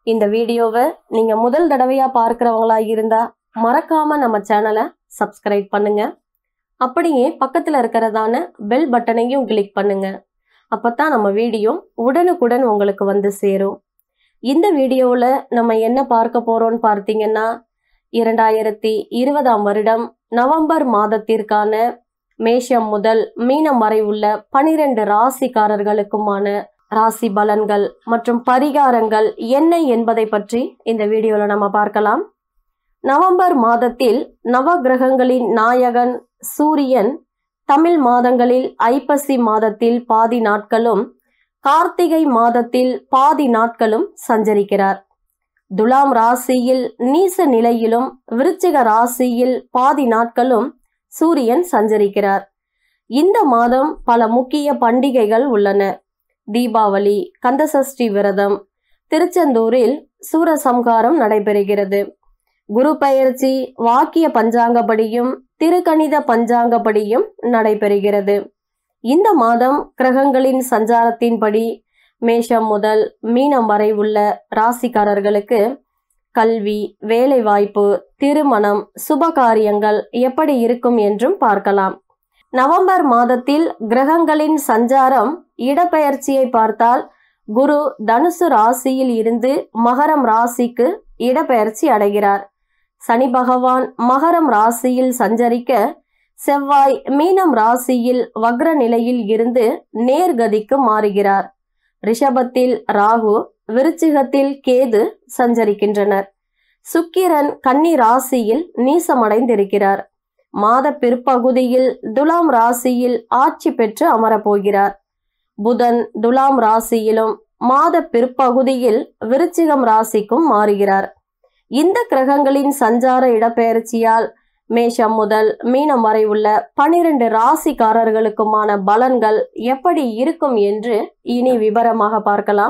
இந்த வீடியோவை நீங்க முதல் தடவையா பார்க்கிறவங்களா இருந்தா மறக்காம நம்ம சேனலை சப்ஸ்கிரைப் பண்ணுங்க அப்படியே பக்கத்துல இருக்கிறதான பெல் பட்டனையும் கிளிக் பண்ணுங்க அப்பதான் நம்ம வீடியோ உடனுக்குடன் உங்களுக்கு வந்து சேரும் இந்த வீடியோவில் நம்ம என்ன பார்க்க போறோம்னு பார்த்தீங்கன்னா இரண்டாயிரத்தி இருபதாம் வருடம் நவம்பர் மாதத்திற்கான மேஷம் முதல் மீனம் வரை உள்ள பனிரெண்டு ராசிக்காரர்களுக்குமான ராசி பலன்கள் மற்றும் பரிகாரங்கள் என்ன என்பதை பற்றி இந்த வீடியோவில் நம்ம பார்க்கலாம் நவம்பர் மாதத்தில் நவகிரகங்களின் நாயகன் சூரியன் தமிழ் மாதங்களில் ஐப்பசி மாதத்தில் பாதி நாட்களும் கார்த்திகை மாதத்தில் பாதி நாட்களும் சஞ்சரிக்கிறார் துலாம் ராசியில் நீச நிலையிலும் விருச்சிக ராசியில் பாதி நாட்களும் சூரியன் சஞ்சரிக்கிறார் இந்த மாதம் பல முக்கிய பண்டிகைகள் உள்ளன தீபாவளி கந்தசஷ்டி விரதம் திருச்செந்தூரில் சூரசம்ஹாரம் நடைபெறுகிறது குரு பெயர்ச்சி வாக்கிய பஞ்சாங்கப்படியும் திருக்கணித பஞ்சாங்கப்படியும் நடைபெறுகிறது இந்த மாதம் கிரகங்களின் சஞ்சாரத்தின்படி மேஷம் முதல் மீனம் வரை உள்ள ராசிக்காரர்களுக்கு கல்வி வேலைவாய்ப்பு திருமணம் சுபகாரியங்கள் எப்படி இருக்கும் என்றும் பார்க்கலாம் நவம்பர் மாதத்தில் கிரகங்களின் சஞ்சாரம் இடப்பெயர்ச்சியை பார்த்தால் குரு தனுசு ராசியில் இருந்து மகரம் ராசிக்கு இடப்பெயர்ச்சி அடைகிறார் சனி பகவான் மகரம் ராசியில் சஞ்சரிக்க செவ்வாய் மீனம் ராசியில் வக்ர நிலையில் இருந்து நேர்கதிக்கு மாறுகிறார் ரிஷபத்தில் ராகு விருச்சிகத்தில் கேது சஞ்சரிக்கின்றனர் சுக்கிரன் கன்னி ராசியில் நீசமடைந்திருக்கிறார் மாத பிற்பகுதியில் துலாம் ராசியில் ஆட்சி பெற்று அமரப்போகிறார் புதன் துலாம் ராசியிலும் மாத பிற்பகுதியில் விருச்சிகம் ராசிக்கும் மாறுகிறார் இந்த கிரகங்களின் சஞ்சார இடப்பெயர்ச்சியால் மேஷம் முதல் மீனம் வரை உள்ள பனிரெண்டு ராசிக்காரர்களுக்குமான பலன்கள் எப்படி இருக்கும் என்று இனி விவரமாக பார்க்கலாம்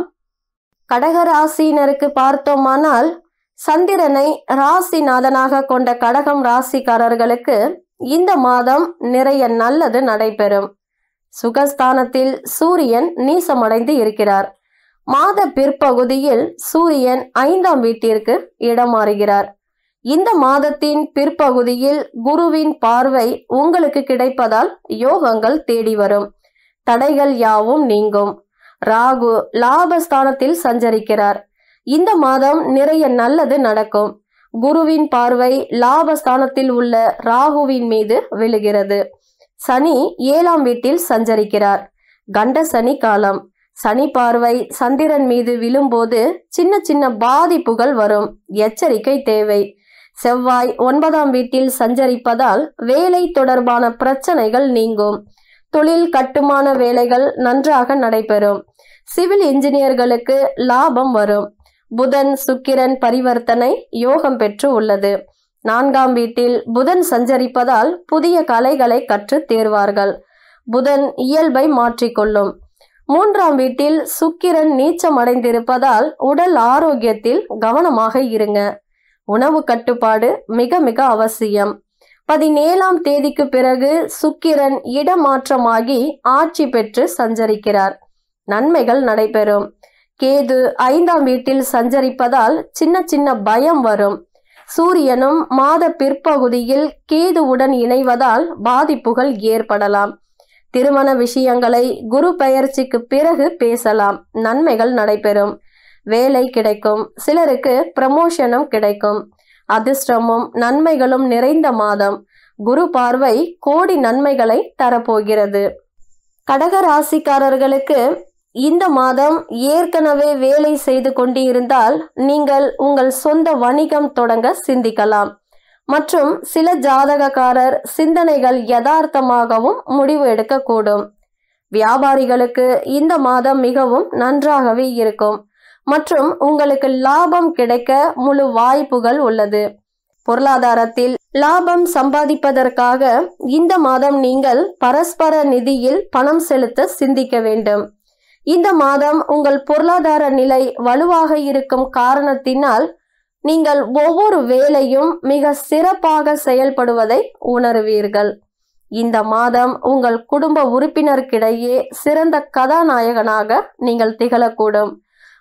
கடக ராசியினருக்கு பார்த்தோமானால் சந்திரனை ராசிநாதனாக கொண்ட கடகம் ராசிக்காரர்களுக்கு இந்த மாதம் நிறைய நல்லது நடைபெறும் சுகஸ்தானத்தில் சூரியன் நீசமடைந்து இருக்கிறார் மாத பிற்பகுதியில் சூரியன் ஐந்தாம் வீட்டிற்கு இடம் மாறுகிறார் இந்த மாதத்தின் பிற்பகுதியில் குருவின் பார்வை உங்களுக்கு கிடைப்பதால் யோகங்கள் தேடி வரும் தடைகள் யாவும் நீங்கும் ராகு லாபஸ்தானத்தில் சஞ்சரிக்கிறார் இந்த மாதம் நிறைய நல்லது நடக்கும் குருவின் பார்வை லாபஸ்தானத்தில் உள்ள ராகுவின் மீது விழுகிறது சனி ஏழாம் வீட்டில் சஞ்சரிக்கிறார் கண்ட சனி காலம் சனி பார்வை சந்திரன் மீது விழும்போது சின்ன சின்ன பாதிப்புகள் வரும் எச்சரிக்கை தேவை செவ்வாய் ஒன்பதாம் வீட்டில் சஞ்சரிப்பதால் வேலை தொடர்பான பிரச்சனைகள் நீங்கும் தொழில் கட்டுமான வேலைகள் நன்றாக நடைபெறும் சிவில் இன்ஜினியர்களுக்கு லாபம் வரும் புதன் சுக்கிரன் பரிவர்த்தனை யோகம் பெற்று உள்ளது நான்காம் வீட்டில் புதன் சஞ்சரிப்பதால் புதிய கலைகளை கற்று தேர்வார்கள் புதன் இயல்பை மாற்றிக்கொள்ளும் மூன்றாம் வீட்டில் சுக்கிரன் நீச்சம் அடைந்திருப்பதால் உடல் ஆரோக்கியத்தில் கவனமாக இருங்க உணவு கட்டுப்பாடு மிக மிக அவசியம் பதினேழாம் தேதிக்கு பிறகு சுக்கிரன் இடமாற்றமாகி ஆட்சி பெற்று சஞ்சரிக்கிறார் நன்மைகள் நடைபெறும் கேது ஐந்தாம் வீட்டில் சஞ்சரிப்பதால் சின்ன சின்ன பயம் வரும் சூரியனும் மாத பிற்பகுதியில் கேதுவுடன் இணைவதால் பாதிப்புகள் ஏற்படலாம் திருமண விஷயங்களை குரு பெயர்ச்சிக்கு பிறகு பேசலாம் நன்மைகள் நடைபெறும் வேலை கிடைக்கும் சிலருக்கு ப்ரமோஷனும் கிடைக்கும் அதிர்ஷ்டமும் நன்மைகளும் நிறைந்த மாதம் குரு பார்வை கோடி நன்மைகளை தரப்போகிறது கடக ராசிக்காரர்களுக்கு இந்த மாதம் ஏற்கனவே வேலை செய்து கொண்டிருந்தால் நீங்கள் உங்கள் சொந்த வணிகம் தொடங்க சிந்திக்கலாம் மற்றும் சில ஜாதகக்காரர் சிந்தனைகள் யதார்த்தமாகவும் முடிவு எடுக்கக்கூடும் வியாபாரிகளுக்கு இந்த மாதம் மிகவும் நன்றாகவே இருக்கும் மற்றும் உங்களுக்கு லாபம் கிடைக்க முழு வாய்ப்புகள் உள்ளது பொருளாதாரத்தில் லாபம் சம்பாதிப்பதற்காக இந்த மாதம் நீங்கள் பரஸ்பர நிதியில் பணம் செலுத்த சிந்திக்க வேண்டும் இந்த மாதம் உங்கள் பொருளாதார நிலை வலுவாக இருக்கும் காரணத்தினால் நீங்கள் ஒவ்வொரு வேலையும் மிக சிறப்பாக செயல்படுவதை உணருவீர்கள் இந்த மாதம் உங்கள் குடும்ப உறுப்பினருக்கிடையே சிறந்த கதாநாயகனாக நீங்கள் திகழக்கூடும்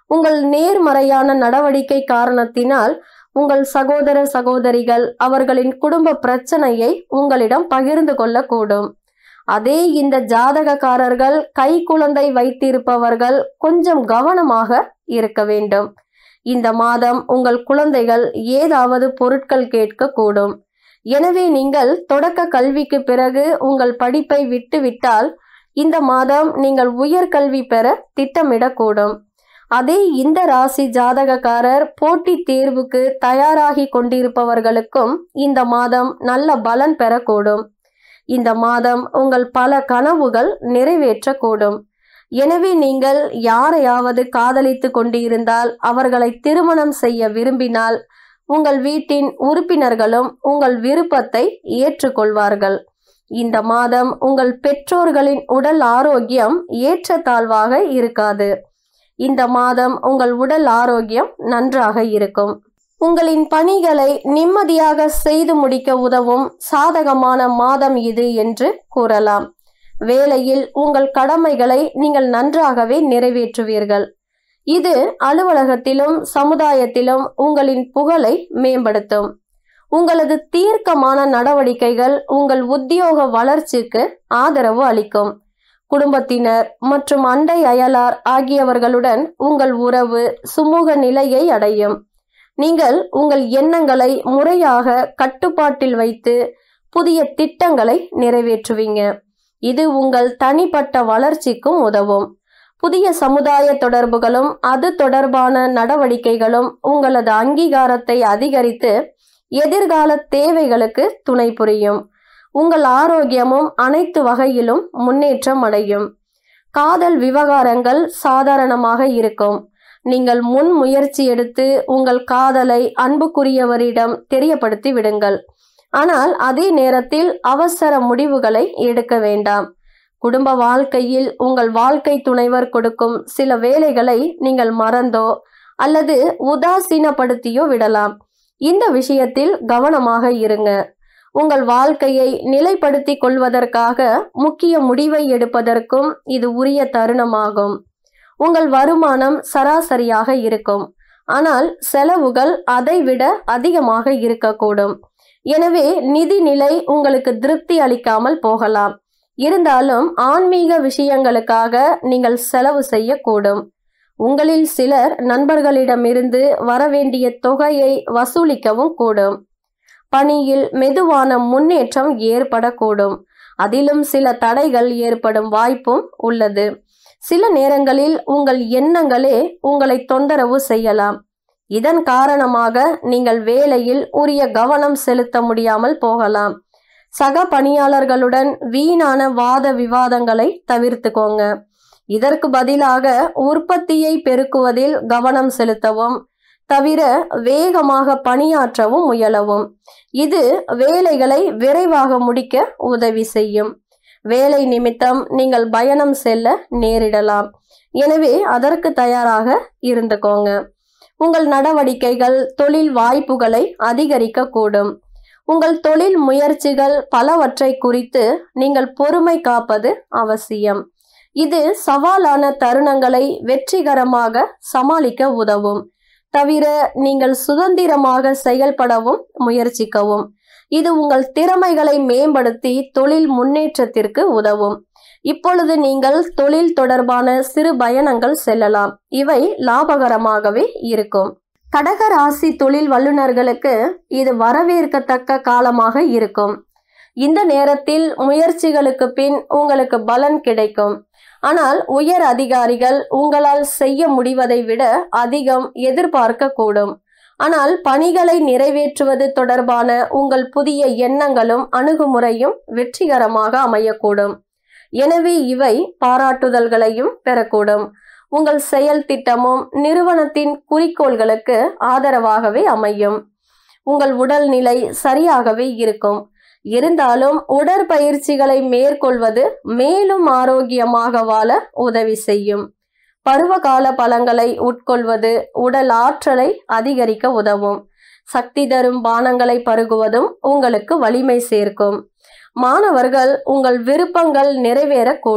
உங்கள் நேர்மறையான நடவடிக்கை காரணத்தினால் உங்கள் சகோதர சகோதரிகள் அவர்களின் குடும்ப பிரச்சனையை உங்களிடம் பகிர்ந்து கொள்ளக்கூடும் அதே இந்த ஜாதகக்காரர்கள் கை குழந்தை வைத்திருப்பவர்கள் கொஞ்சம் கவனமாக இருக்க வேண்டும் இந்த மாதம் உங்கள் குழந்தைகள் ஏதாவது பொருட்கள் கேட்கக்கூடும் எனவே நீங்கள் தொடக்க கல்விக்கு பிறகு உங்கள் படிப்பை விட்டுவிட்டால் இந்த மாதம் நீங்கள் உயர்கல்வி பெற திட்டமிடக்கூடும் அதே இந்த ராசி ஜாதகக்காரர் போட்டித் தேர்வுக்கு தயாராகி கொண்டிருப்பவர்களுக்கும் இந்த மாதம் நல்ல பலன் பெறக்கூடும் இந்த மாதம் உங்கள் பல கனவுகள் நிறைவேற்றக்கூடும் எனவே நீங்கள் யாரையாவது காதலித்து கொண்டிருந்தால் அவர்களை திருமணம் செய்ய விரும்பினால் உங்கள் வீட்டின் உறுப்பினர்களும் உங்கள் விருப்பத்தை ஏற்றுக்கொள்வார்கள் இந்த மாதம் உங்கள் பெற்றோர்களின் உடல் ஆரோக்கியம் ஏற்றத்தாழ்வாக இருக்காது இந்த மாதம் உங்கள் உடல் ஆரோக்கியம் நன்றாக இருக்கும் உங்களின் பணிகளை நிம்மதியாக செய்து முடிக்க உதவும் சாதகமான மாதம் இது என்று கூறலாம் வேலையில் உங்கள் கடமைகளை நீங்கள் நன்றாகவே நிறைவேற்றுவீர்கள் இது அலுவலகத்திலும் சமுதாயத்திலும் உங்களின் புகழை மேம்படுத்தும் உங்களது தீர்க்கமான நடவடிக்கைகள் உங்கள் உத்தியோக வளர்ச்சிக்கு ஆதரவு அளிக்கும் குடும்பத்தினர் மற்றும் அண்டை அயலார் ஆகியவர்களுடன் உங்கள் உறவு சுமூக நிலையை அடையும் நீங்கள் உங்கள் எண்ணங்களை முறையாக கட்டுப்பாட்டில் வைத்து புதிய திட்டங்களை நிறைவேற்றுவீங்க இது உங்கள் தனிப்பட்ட வளர்ச்சிக்கும் உதவும் புதிய சமுதாய தொடர்புகளும் அது தொடர்பான நடவடிக்கைகளும் உங்களது அங்கீகாரத்தை அதிகரித்து எதிர்கால தேவைகளுக்கு துணை புரியும் உங்கள் ஆரோக்கியமும் அனைத்து வகையிலும் முன்னேற்றம் அடையும் காதல் விவகாரங்கள் சாதாரணமாக இருக்கும் நீங்கள் முன் முயற்சி எடுத்து உங்கள் காதலை அன்புக்குரியவரிடம் தெரியப்படுத்தி விடுங்கள் ஆனால் அதே நேரத்தில் அவசர முடிவுகளை எடுக்க வேண்டாம் குடும்ப வாழ்க்கையில் உங்கள் வாழ்க்கை துணைவர் கொடுக்கும் சில வேலைகளை நீங்கள் மறந்தோ அல்லது உதாசீனப்படுத்தியோ விடலாம் இந்த விஷயத்தில் கவனமாக இருங்க உங்கள் வாழ்க்கையை நிலைப்படுத்திக் கொள்வதற்காக முக்கிய முடிவை எடுப்பதற்கும் இது உரிய தருணமாகும் உங்கள் வருமானம் சராசரியாக இருக்கும் ஆனால் செலவுகள் அதைவிட அதிகமாக இருக்கக்கூடும் எனவே நிதி நிலை உங்களுக்கு திருப்தி அளிக்காமல் போகலாம் இருந்தாலும் ஆன்மீக விஷயங்களுக்காக நீங்கள் செலவு செய்யக்கூடும் உங்களில் சிலர் நண்பர்களிடமிருந்து வரவேண்டிய தொகையை வசூலிக்கவும் கூடும் பணியில் மெதுவான முன்னேற்றம் ஏற்படக்கூடும் அதிலும் சில தடைகள் ஏற்படும் வாய்ப்பும் உள்ளது சில நேரங்களில் உங்கள் எண்ணங்களே உங்களை தொந்தரவு செய்யலாம் இதன் காரணமாக நீங்கள் வேலையில் உரிய கவனம் செலுத்த முடியாமல் போகலாம் சக பணியாளர்களுடன் வீணான வாத விவாதங்களை தவிர்த்துக்கோங்க இதற்கு பதிலாக உற்பத்தியை பெருக்குவதில் கவனம் செலுத்தவும் தவிர வேகமாக பணியாற்றவும் முயலவும் இது வேலைகளை விரைவாக முடிக்க உதவி செய்யும் வேலை நிமித்தம் நீங்கள் பயணம் செல்ல நேரிடலாம் எனவே அதற்கு தயாராக இருந்துக்கோங்க உங்கள் நடவடிக்கைகள் தொழில் வாய்ப்புகளை அதிகரிக்க கூடும் உங்கள் தொழில் முயற்சிகள் பலவற்றை குறித்து நீங்கள் பொறுமை காப்பது அவசியம் இது சவாலான தருணங்களை வெற்றிகரமாக சமாளிக்க உதவும் தவிர நீங்கள் சுதந்திரமாக செயல்படவும் முயற்சிக்கவும் இது உங்கள் திறமைகளை மேம்படுத்தி தொழில் முன்னேற்றத்திற்கு உதவும் இப்பொழுது நீங்கள் தொழில் தொடர்பான சிறு பயணங்கள் செல்லலாம் இவை லாபகரமாகவே இருக்கும் கடக ராசி தொழில் வல்லுநர்களுக்கு இது வரவேற்கத்தக்க காலமாக இருக்கும் இந்த நேரத்தில் முயற்சிகளுக்கு பின் உங்களுக்கு பலன் கிடைக்கும் ஆனால் உயர் அதிகாரிகள் உங்களால் செய்ய முடிவதை விட அதிகம் எதிர்பார்க்க கூடும் ஆனால் பணிகளை நிறைவேற்றுவது தொடர்பான உங்கள் புதிய எண்ணங்களும் அணுகுமுறையும் வெற்றிகரமாக அமையக்கூடும் எனவே இவை பாராட்டுதல்களையும் பெறக்கூடும் உங்கள் செயல் திட்டமும் நிறுவனத்தின் குறிக்கோள்களுக்கு ஆதரவாகவே அமையும் உங்கள் உடல்நிலை சரியாகவே இருக்கும் இருந்தாலும் உடற்பயிற்சிகளை மேற்கொள்வது மேலும் ஆரோக்கியமாக வாழ உதவி செய்யும் பருவகால பழங்களை உட்கொள்வது உடல் ஆற்றலை அதிகரிக்க உதவும் சக்தி தரும் பானங்களை பருகுவதும் உங்களுக்கு வலிமை சேர்க்கும் மாணவர்கள் உங்கள் விருப்பங்கள் நிறைவேறக்கூடும்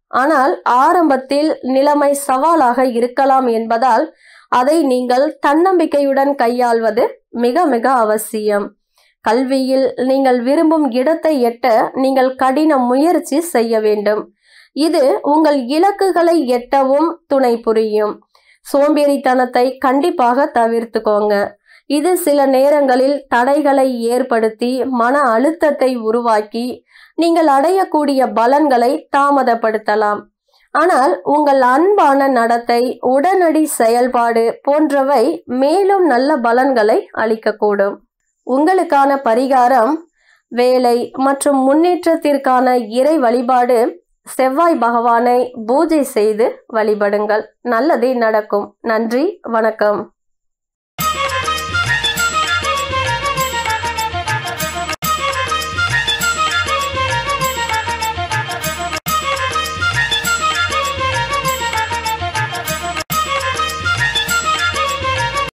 ஆனால் ஆரம்பத்தில் நிலைமை சவாலாக இருக்கலாம் என்பதால் அதை நீங்கள் தன்னம்பிக்கையுடன் கையாள்வது மிக மிக அவசியம் கல்வியில் நீங்கள் விரும்பும் இடத்தை எட்ட நீங்கள் கடின முயற்சி செய்ய வேண்டும் இது உங்கள் இலக்குகளை எட்டவும் துணை புரியும் சோம்பேறித்தனத்தை கண்டிப்பாக தவிர்த்துக்கோங்க இது சில நேரங்களில் தடைகளை ஏற்படுத்தி மன அழுத்தத்தை உருவாக்கி நீங்கள் அடையக்கூடிய பலன்களை தாமதப்படுத்தலாம் ஆனால் உங்கள் அன்பான நடத்தை உடனடி செயல்பாடு போன்றவை மேலும் நல்ல பலன்களை அளிக்கக்கூடும் உங்களுக்கான பரிகாரம் வேலை மற்றும் முன்னேற்றத்திற்கான இறை வழிபாடு செவ்வாய் பகவானை பூஜை செய்து வழிபடுங்கள் நல்லதே நடக்கும் நன்றி வணக்கம்